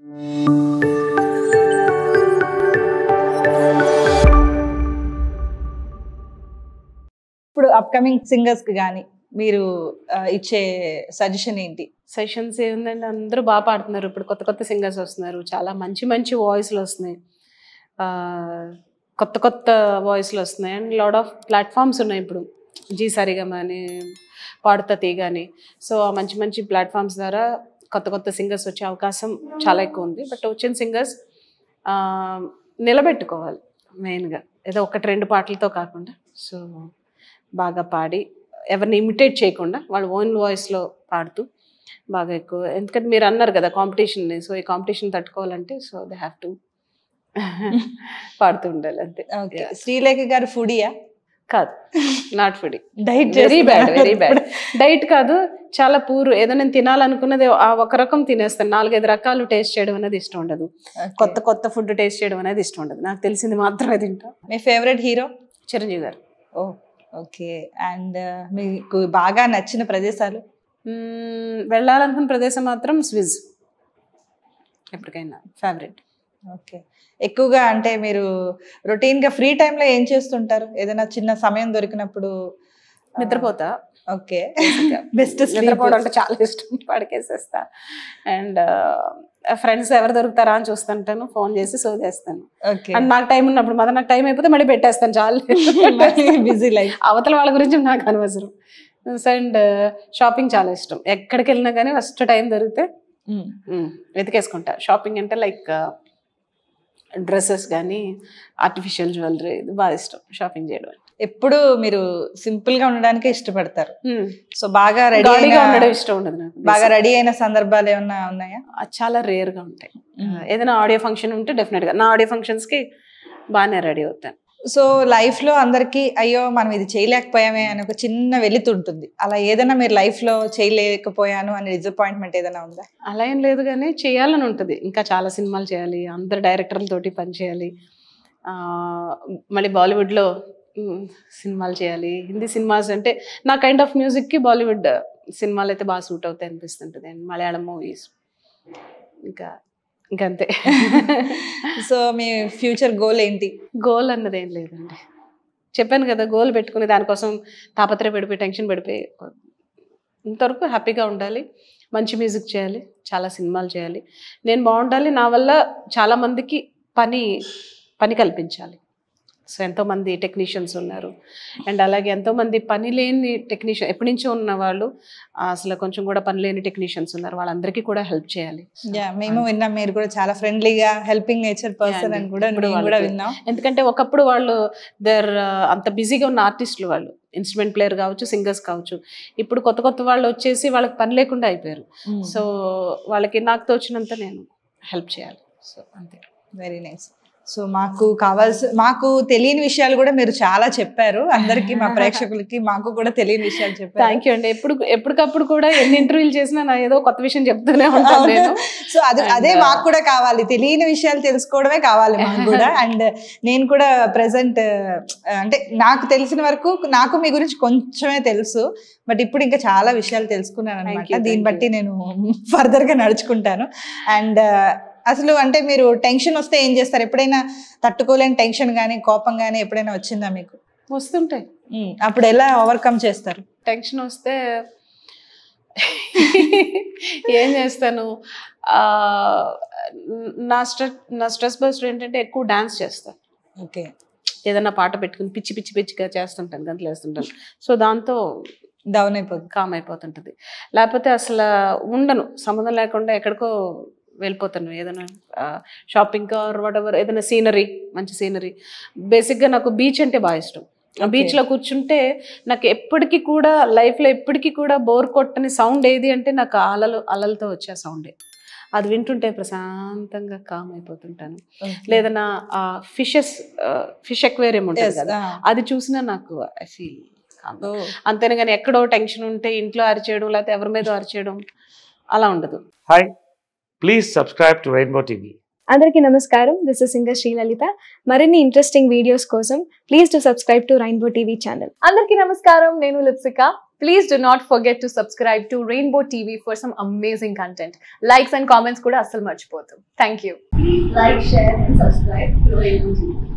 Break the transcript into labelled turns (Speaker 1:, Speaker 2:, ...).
Speaker 1: ఇప్పుడు upcoming singers కి కానీ మీరు ఆ, ఇచ్చే సజెషన్ ఏంటి
Speaker 2: సెషన్స్ ఏంటంటే అందరూ బాగా పాడుతున్నారు ఇప్పుడు కొత్త కొత్త సింగర్స్ వస్తున్నారు చాలా మంచి మంచి వాయిస్లు వస్తున్నాయి ఆ, కొత్త కొత్త వాయిస్లు వస్తున్నాయి అండ్ లాడ్ ఆఫ్ ప్లాట్ఫామ్స్ ఉన్నాయి ఇప్పుడు జీ సరిగమ అని పాడుతా తీగ అని సో ఆ మంచి మంచి ప్లాట్ఫామ్స్ ద్వారా కొత్త కొత్త సింగర్స్ వచ్చే అవకాశం చాలా ఎక్కువ ఉంది బట్ వచ్చిన సింగర్స్ నిలబెట్టుకోవాలి మెయిన్గా ఏదో ఒకటి రెండు పాటలతో కాకుండా సో బాగా పాడి ఎవరిని ఇమిటేట్ చేయకుండా వాళ్ళ ఓన్ వాయిస్లో పాడుతూ బాగా ఎక్కువ ఎందుకంటే మీరు అన్నారు కదా కాంపిటీషన్ సో ఈ కాంపిటీషన్ తట్టుకోవాలంటే సో దే హ్యావ్ టు పాడుతూ ఉండాలి అంతే
Speaker 1: ఓకే
Speaker 2: Yeah.
Speaker 1: శ్రీలేఖ గారు ఫుడియా
Speaker 2: కాదు not food
Speaker 1: diet
Speaker 2: very bad very bad diet కాదు చాలా పూర్ ఏదో నేను తినాలనుకున్నది ఆ ఒక రకం తినేస్తాను నాలుగైదు రకాలు టేస్ట్ చేయడం అనేది ఇష్టం ఉండదు కొత్త కొత్త ఫుడ్ టేస్ట్ చేయడం అనేది ఇష్టం ఉండదు నాకు తెలిసింది మాత్రమే తింటా
Speaker 1: మీ ఫేవరెట్ హీరో
Speaker 2: చిరంజీవి గారు
Speaker 1: ఓ ఓకే అండ్ మీకు బాగా నచ్చిన ప్రదేశాలు
Speaker 2: మ్మ్, వెళ్ళాలనుకున్న ప్రదేశం మాత్రం స్విజ్ ఎప్పటికైనా ఫేవరెట్
Speaker 1: ఓకే ఎక్కువగా అంటే మీరు రొటీన్ గా ఫ్రీ లో ఏం చేస్తుంటారు ఏదైనా చిన్న సమయం దొరికినప్పుడు
Speaker 2: నిద్రపోతా
Speaker 1: ఓకే బెస్ట్
Speaker 2: నిద్రపోవడం అంటే చాలా ఇష్టం పడకేసేస్తా అండ్ ఫ్రెండ్స్ ఎవరు దొరుకుతారా అని చూస్తుంటాను ఫోన్ చేసి సో చేస్తాను
Speaker 1: ఓకే
Speaker 2: అండ్ నాకు టైం ఉన్నప్పుడు మళ్ళీ నాకు టైం అయిపోతే మళ్ళీ పెట్టేస్తాను చాలు
Speaker 1: బిజీ లైఫ్
Speaker 2: అవతల వాళ్ళ గురించి నాకు అనవసరం అండ్ షాపింగ్ చాలా ఇష్టం ఎక్కడికి వెళ్ళినా కానీ ఫస్ట్ టైం దొరికితే మ్మ్, వెతికేసుకుంటా షాపింగ్ అంటే లైక్ డ్రెస్సెస్ కానీ ఆర్టిఫిషియల్ జ్యువెలరీ ఇది బాగా ఇష్టం షాపింగ్ చేయడం
Speaker 1: ఎప్పుడు మీరు సింపుల్ గా ఉండడానికి ఇష్టపడతారు
Speaker 2: మ్మ్.
Speaker 1: సో బాగా రెడీ
Speaker 2: గాడిగా ఉండడం ఇష్టం ఉండదు నాకు
Speaker 1: బాగా రెడీ అయిన సందర్భాలు ఏమన్నా ఉన్నాయా
Speaker 2: అది చాలా రేర్గా ఉంటాయి ఏదైనా ఆడియో ఫంక్షన్ ఉంటే డెఫినెట్గా నా ఆడియో ఫంక్షన్స్కి బాగానే రెడీ అవుతాను
Speaker 1: సో లైఫ్ లో అందరికి అయ్యో మనం ఇది చేయలేకపోయామే అని ఒక చిన్న వెలితి ఉంటుంది అలా ఏదైనా మీరు లైఫ్ లో చేయలేకపోయాను అనే డిసప్పాయింట్మెంట్ ఏదైనా ఉందా
Speaker 2: అలా ఏం లేదు కానీ చేయాలని ఉంటుంది ఇంకా చాలా సినిమాలు చేయాలి అందరు డైరెక్టర్లతోటి పని చేయాలి ఆ, మళ్ళీ బాలీవుడ్లో మ్, సినిమాలు చేయాలి హిందీ సినిమాస్ అంటే నా కైండ్ ఆఫ్ మ్యూజిక్కి బాలీవుడ్ సినిమాలు అయితే బాగా సూట్ అవుతాయి అనిపిస్తుంటుంది అండ్ మలయాళం మూవీస్ ఇంకా ఇంకంతే
Speaker 1: సో మీ ఫ్యూచర్ గోల్ ఏంటి
Speaker 2: గోల్ అన్నది ఏం లేదండి చెప్పాను కదా గోల్ పెట్టుకుని దానికోసం తాపత్రయ పడిపోయి టెన్షన్ పడిపోయి ఇంతవరకు హ్యాపీగా ఉండాలి మంచి మ్యూజిక్ చేయాలి చాలా సినిమాలు చేయాలి నేను బాగుండాలి నా వల్ల చాలా మందికి పని పని కల్పించాలి సో ఎంతోమంది టెక్నీషియన్స్ ఉన్నారు అండ్ అలాగే ఎంతోమంది పని లేని టెక్నీషియన్ ఎప్పటి నుంచో ఉన్న వాళ్ళు అసలు కొంచెం కూడా పని లేని టెక్నీషియన్స్ ఉన్నారు వాళ్ళందరికీ కూడా హెల్ప్ చేయాలి
Speaker 1: యా మేము విన్నాం మీరు కూడా చాలా ఫ్రెండ్లీగా హెల్పింగ్ నేచర్ పర్సన్ అని కూడా
Speaker 2: ఇప్పుడు
Speaker 1: మేము కూడా
Speaker 2: వాళ్ళకి-
Speaker 1: విన్నాం
Speaker 2: ఎందుకంటే ఒకప్పుడు వాళ్ళు దర్ అంత బిజీగా ఉన్న ఆర్టిస్టులు వాళ్ళు ఇన్స్ట్రుమెంట్ ప్లేయర్ కావచ్చు సింగర్స్ కావచ్చు ఇప్పుడు కొత్త కొత్త వాళ్ళు వచ్చేసి వాళ్ళకి పని లేకుండా అయిపోయారు సో వాళ్ళకి నాకు తోచినంత నేను హెల్ప్ చేయాలి సో అంతే
Speaker 1: వెరీ నైస్ సో మాకు కావాల్సి మాకు తెలియని విషయాలు కూడా మీరు చాలా చెప్పారు అందరికి మా ప్రేక్షకులకి మాకు కూడా తెలియని విషయాలు చెప్పారు
Speaker 2: థ్యాంక్ యూ అండి ఎప్పుడు ఎప్పటికప్పుడు కూడా ఎన్ని ఇంటర్వ్యూలు చేసినా నా ఏదో కొత్త విషయం చెప్తూనే ఉంటాను నేను
Speaker 1: సో అది
Speaker 2: And,
Speaker 1: అదే
Speaker 2: uh,
Speaker 1: మాకు కూడా కావాలి తెలియని విషయాలు తెలుసుకోవడమే కావాలి మాకు కూడా అండ్ నేను కూడా ప్రెసెంట్ అంటే నాకు తెలిసిన వరకు నాకు మీ గురించి కొంచెమే తెలుసు బట్ ఇప్పుడు ఇంకా చాలా విషయాలు తెలుసుకున్నాను
Speaker 2: Thank
Speaker 1: అనమాట
Speaker 2: you,
Speaker 1: దీన్ని
Speaker 2: thank
Speaker 1: బట్టి నేను ఫర్దర్ గా నడుచుకుంటాను అండ్ అసలు అంటే మీరు టెన్షన్ వస్తే ఏం చేస్తారు ఎప్పుడైనా తట్టుకోలేని టెన్షన్ కానీ కోపం కానీ ఎప్పుడైనా వచ్చిందా మీకు
Speaker 2: వస్తుంటాయి
Speaker 1: ఉమ్, అప్పుడు ఎలా ఓవర్కమ్ చేస్తారు
Speaker 2: టెన్షన్ వస్తే ఏం చేస్తాను ఆ, నా స్ట్రెస్ నా స్ట్రెస్ బస్టర్ ఏంటంటే ఎక్కువ డాన్స్ చేస్తాను
Speaker 1: ఓకే
Speaker 2: ఏదైనా పాట పెట్టుకుని పిచ్చి పిచ్చి పిచ్చిగా చేస్తుంటాను గంటలు వేస్తుంటాను సో దాంతో
Speaker 1: డౌన్ అయిపోతుంది
Speaker 2: కామ్ అయిపోతుంటుంది లేకపోతే అసలు ఉండను సంబంధం లేకుండా ఎక్కడికో వెళ్ళిపోతాను ఏదైనా షాపింగ్ ఆర్ వాట్ ఎవర్ ఏదైనా సీనరీ మంచి సీనరీ బేసిక్గా నాకు బీచ్ అంటే బాగా ఇష్టం
Speaker 1: Okay.
Speaker 2: బీచ్లో కూర్చుంటే నాకు ఎప్పటికీ కూడా లైఫ్లో ఎప్పటికీ కూడా బోర్ కొట్టని సౌండ్ ఏది అంటే నాకు ఆ అలలు అలలతో వచ్చే సౌండే అది వింటుంటే ప్రశాంతంగా కామ్ అయిపోతుంటాను లేదన్నా ఆ ఫిషెస్ ఫిష్ ఎక్వేరియం ఉంటుంది కదా అది చూసినా నాకు ఐ ఫీల్ అంతేనే కానీ ఎక్కడో టెన్షన్ ఉంటే ఇంట్లో అరిచేయడం లేకపోతే ఎవరి మీద అరిచేయడం అలా ఉండదు
Speaker 3: Hi, please subscribe to Rainbow TV.
Speaker 4: అందరికీ నమస్కారం దిస్ ఇస్ సింగర్ శ్రీలలిత మరిన్ని ఇంట్రెస్టింగ్ వీడియోస్ కోసం please to subscribe to Rainbow TV channel
Speaker 5: అందరికీ నమస్కారం నేను Lipsika
Speaker 4: Please do not forget to subscribe to Rainbow TV for some amazing content. Likes and comments కూడా అస్సలు మర్చిపోతాం thank you
Speaker 5: Please like, share, and subscribe to Rainbow TV.